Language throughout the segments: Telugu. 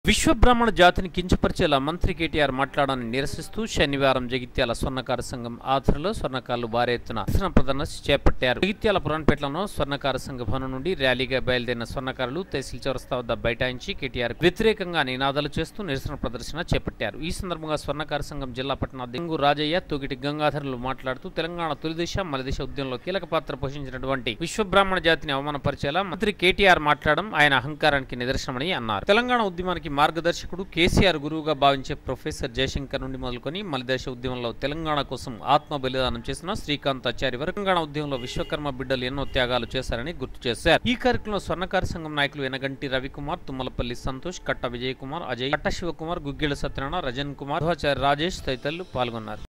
విశ్వ బ్రాహ్మణ జాతిని కించపరిచేలా మంత్రి కేటీఆర్ మాట్లాడాలని నిరసిస్తూ శనివారం జగిత్యాల స్వర్ణకార సంఘం ఆధ్వర్యంలో స్వర్ణకారులు భారీ ఎత్తున నిరసన ప్రదర్శన చేపట్టారు జగిత్యాల పురాణపేటలో స్వర్ణకార సంఘ భవనం నుండి ర్యాలీగా బయలుదేరిన స్వర్ణకారులు తహసీల్ చౌరస్తా వద్ద బైఠాయించి కేటీఆర్ వ్యతిరేకంగా నినాదాలు చేస్తూ నిరసన ప్రదర్శన చేపట్టారు ఈ సందర్భంగా స్వర్ణకార సంఘం జిల్లా పట్టణ దింగు రాజయ్య తూగిటి గంగాధరులు మాట్లాడుతూ తెలంగాణ తొలిదశ మలిదశ ఉద్యమంలో కీలక పాత్ర పోషించినటువంటి విశ్వ బ్రాహ్మణ జాతిని అవమానపరిచేలా మంత్రి కేటీఆర్ మాట్లాడడం ఆయన అహంకారానికి నిదర్శనమని అన్నారు తెలంగాణ ఉద్యమానికి మార్గదర్శకుడు కేసీఆర్ గురువుగా భావించే ప్రొఫెసర్ జయశంకర్ నుండి మొదలుకొని మలిదశ ఉద్యమంలో తెలంగాణ కోసం ఆత్మ బలిదానం చేసిన శ్రీకాంత్ ఆచారి వరకు తెలంగాణ ఉద్యమంలో విశ్వకర్మ బిడ్డలు ఎన్నో త్యాగాలు చేశారని గుర్తు చేశారు ఈ కార్యక్రమంలో స్వర్ణకార సంఘం నాయకులు ఎనగంటి రవికుమార్ తుమ్మలపల్లి సంతోష్ కట్ట విజయ్ కుమార్ అజయ్ కట్ట శివకుమార్ గుగ్గిళ్ళ సత్యనారాయణ రజన్ కుమార్ మధ్వాచారి రాజేష్ తదితరులు పాల్గొన్నారు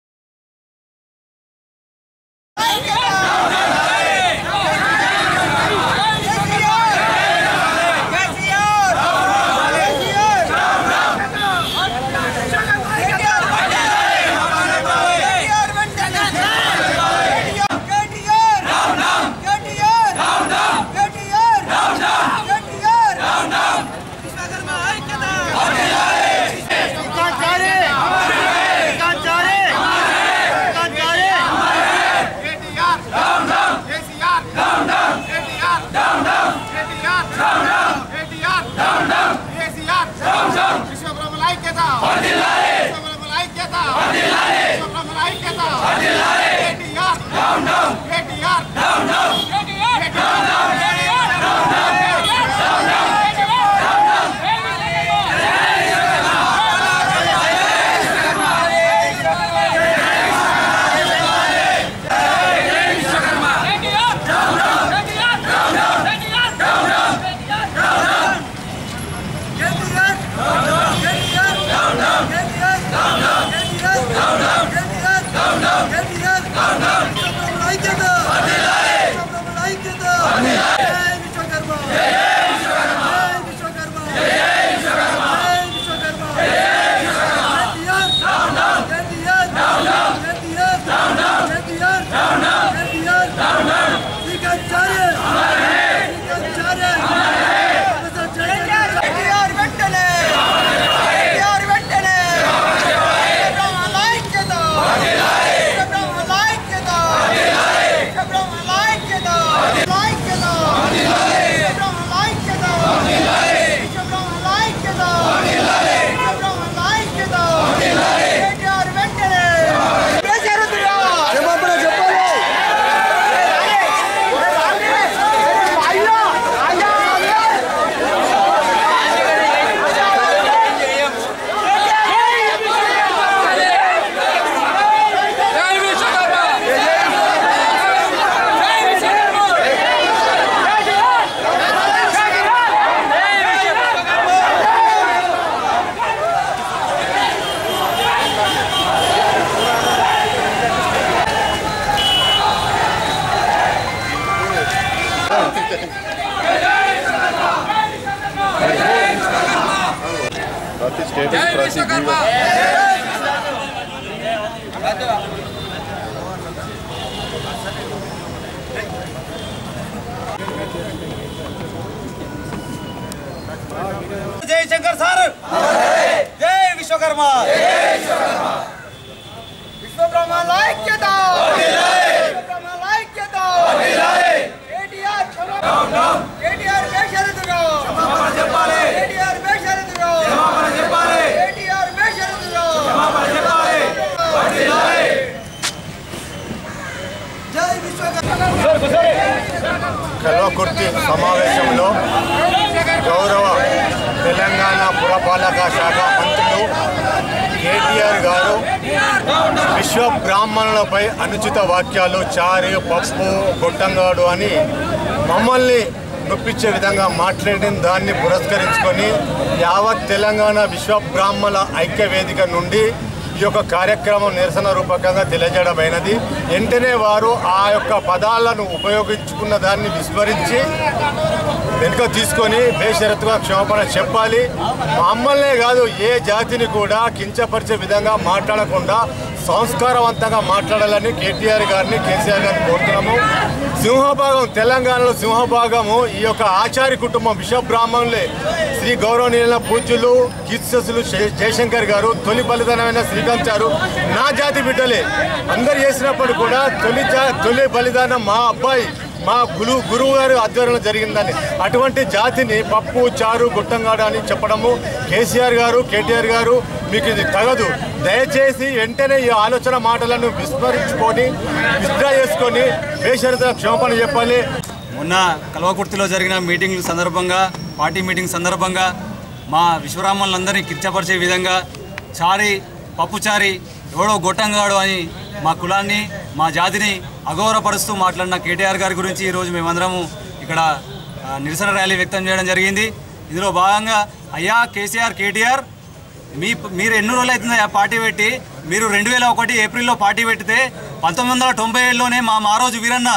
విశ్వబ్రహ్మల ఐక్యత విశ్వబ్రహ్మల ఐక్యత విశ్వబ్రహ్మల ఐక్యత కేటీఆర్ కేటీఆర్ కేటీఆర్ వెంటనే కేటీఆర్ వెంటనే బ్రహ్మల ఐక్యత బ్రహ్మల ఐక్యత బ్రహ్మల ఐక్యత ఐక్యత బ్రహ్మల ఐక్యత బ్రహ్మల ఐక్యత బ్రహ్మల ఐక్యత కేటీఆర్ వెంటనే కేసీఆర్ ప్రతి స్టేటస్ ప్రతి జీవో జయశంకర్ సార్ జై విశ్వకర్మ విశ్వబ్రహ్మల ఐక్యత విశ్వబ్రహ్మల ఐక్యత కేటీఆర్ కేటీఆర్ బేషరతుగా కేటీఆర్ బేషరతుగా కేటీఆర్ బేషరతుగా జై విశ్వకర్మ కల్వకుర్తి సమావేశంలో గౌరవ తెలంగాణ పురపాలక శాఖ మంత్రులు కేటీఆర్ గారు విశ్వ బ్రాహ్మణులపై అనుచిత వాక్యాలు చారి పప్పు గొట్టంగాడు అని మమ్మల్ని నొప్పించే విధంగా మాట్లాడిన దాన్ని పురస్కరించుకొని యావత్ తెలంగాణ విశ్వ బ్రాహ్మణ ఐక్య వేదిక నుండి ఈ యొక్క కార్యక్రమం నిరసన రూపకంగా తెలియజేయడమైనది వెంటనే వారు ఆ యొక్క పదాలను ఉపయోగించుకున్న దాన్ని విస్మరించి వెనుక తీసుకొని బేషరతుగా క్షమాపణ చెప్పాలి మమ్మల్నే కాదు ఏ జాతిని కూడా కించపరిచే విధంగా మాట్లాడకుండా సంస్కారవంతంగా మాట్లాడాలని కేటీఆర్ గారిని కేసీఆర్ గారిని కోరుతున్నాము సింహభాగం తెలంగాణలో సింహభాగము ఈ యొక్క ఆచారి కుటుంబం విశ్వబ్రాహ్మణులే శ్రీ గౌరవనీయుల పూజ్యులు కీర్తిశస్సులు శే- జయశంకర్ గారు తొలి బలిదానమైన శ్రీకాంత్ గారు నా జాతి బిడ్డలే అందరు చేసినప్పుడు కూడా తొలి జా- తొలి బలిదానం మా అబ్బాయి మా గురు గురువు గారి ఆధ్వర్యంలో జరిగిందని అటువంటి జాతిని పప్పు చారు గుట్టంగాడు అని చెప్పడము కేసీఆర్ గారు కేటీఆర్ గారు మీకు ఇది తగదు దయచేసి వెంటనే ఈ ఆలోచన మాటలను విస్మరించుకొని విత్డ్రా చేసుకొని బేషరత క్షమాపణ చెప్పాలి మొన్న కల్వకుర్తిలో జరిగిన మీటింగ్ సందర్భంగా పార్టీ మీటింగ్ సందర్భంగా మా విశ్వరామన్లందరినీ కిర్చపరిచే విధంగా చారి పప్పుచారి ఎవడో గొట్టంగాడు అని మా కులాన్ని మా జాతిని అగౌరవపరుస్తూ మాట్లాడిన కేటీఆర్ గారి గురించి ఈరోజు మేమందరము ఇక్కడ ఆ, నిరసన ర్యాలీ వ్యక్తం చేయడం జరిగింది ఇందులో భాగంగా అయ్యా కేసీఆర్ కేటీఆర్ మీ మీరు ఎన్ని రోజులు అవుతుంది ఆ పార్టీ పెట్టి మీరు రెండు వేల ఒకటి ఏప్రిల్లో పార్టీ పెట్టితే పంతొమ్మిది వందల తొంభై ఏడులోనే మా మారోజు వీరన్న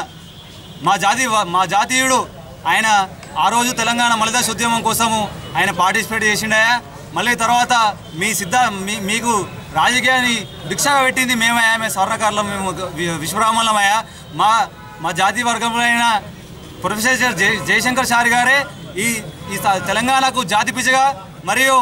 మా జాతి మా జాతీయుడు ఆయన ఆ రోజు తెలంగాణ మలిదాస్ ఉద్యమం కోసము ఆయన పార్టిసిపేట్ చేసిండయా మళ్ళీ తర్వాత మీ సిద్ధ మీ మీకు రాజకీయాన్ని భిక్షగా పెట్టింది మేమయ్యా మేము స్వర్ణకారులం మేము వి- విశ్వబ్రాహ్మణులమయ్యా మా మా జాతి వర్గంలో అయిన ప్రొఫెసర్ జయ జయశంకర్ సార్ గారే ఈ ఈ స- తెలంగాణకు జాతి పిచ్చగా మరియు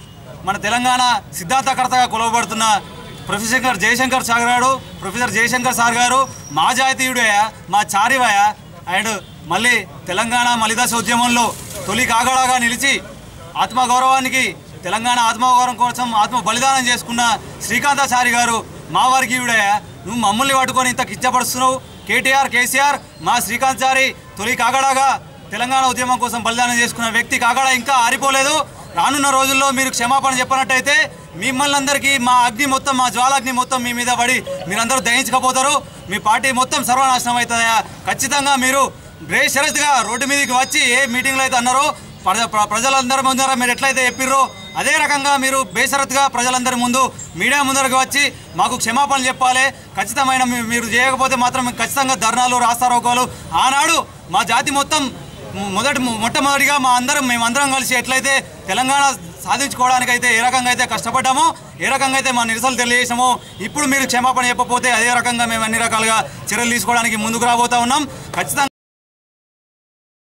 మన తెలంగాణ సిద్ధాంతకర్తగా కొలవబడుతున్న ప్రొఫెసర్ జయశంకర్ సార్ గారు ప్రొఫెసర్ జయశంకర్ సార్ గారు మా జాతీయుడయ్యా మా చారివయ్య అండ్ మళ్ళీ తెలంగాణ మలిదాస ఉద్యమంలో తొలి కాగడాగా నిలిచి ఆత్మగౌరవానికి తెలంగాణ ఆత్మగౌరవం కోసం ఆత్మ బలిదానం చేసుకున్న శ్రీకాంతాచారి గారు మా వర్గీయుడయ్యా నువ్వు మమ్మల్ని పట్టుకొని ఇంత కిచ్చపరుస్తున్నావు కేటీఆర్ కేసీఆర్ మా శ్రీకాంతాచారి తొలి కాగడాగా తెలంగాణ ఉద్యమం కోసం బలిదానం చేసుకున్న వ్యక్తి కాగడ ఇంకా ఆరిపోలేదు రానున్న రోజుల్లో మీరు క్షమాపణ చెప్పినట్టయితే మిమ్మల్ని అందరికీ మా అగ్ని మొత్తం మా జ్వాలాగ్ని మొత్తం మీ మీద పడి మీరందరూ దహించకపోతారు మీ పార్టీ మొత్తం సర్వనాశనం అవుతుందా ఖచ్చితంగా మీరు బేషరతుగా రోడ్డు మీదకి వచ్చి ఏ మీటింగ్లో అయితే అన్నారో ప్రజ- ప్ర- ప్రజలందరి ముందర మీరు ఎట్లయితే చెప్పిర్రో అదే రకంగా మీరు బేషరతుగా ప్రజలందరి ముందు మీడియా ముందరకు వచ్చి మాకు క్షమాపణ చెప్పాలి ఖచ్చితమైన మీ- మీరు చేయకపోతే మాత్రం ఖచ్చితంగా ధర్నాలు రాస్తారోకోలు ఆనాడు మా జాతి మొత్తం మొ- మొదటి మొట్టమొదటిగా మా అందరం మేమందరం కలిసి ఎట్లయితే తెలంగాణ సాధించుకోవడానికైతే ఏ రకంగా అయితే కష్టపడ్డామో ఏ రకంగా అయితే మా నిరసనలు తెలియజేసామో ఇప్పుడు మీరు క్షమాపణ చెప్పకపోతే అదే రకంగా మేము అన్ని రకాలుగా చర్యలు తీసుకోవడానికి ముందుకు రాబోతా ఉన్నాం ఖచ్చితంగా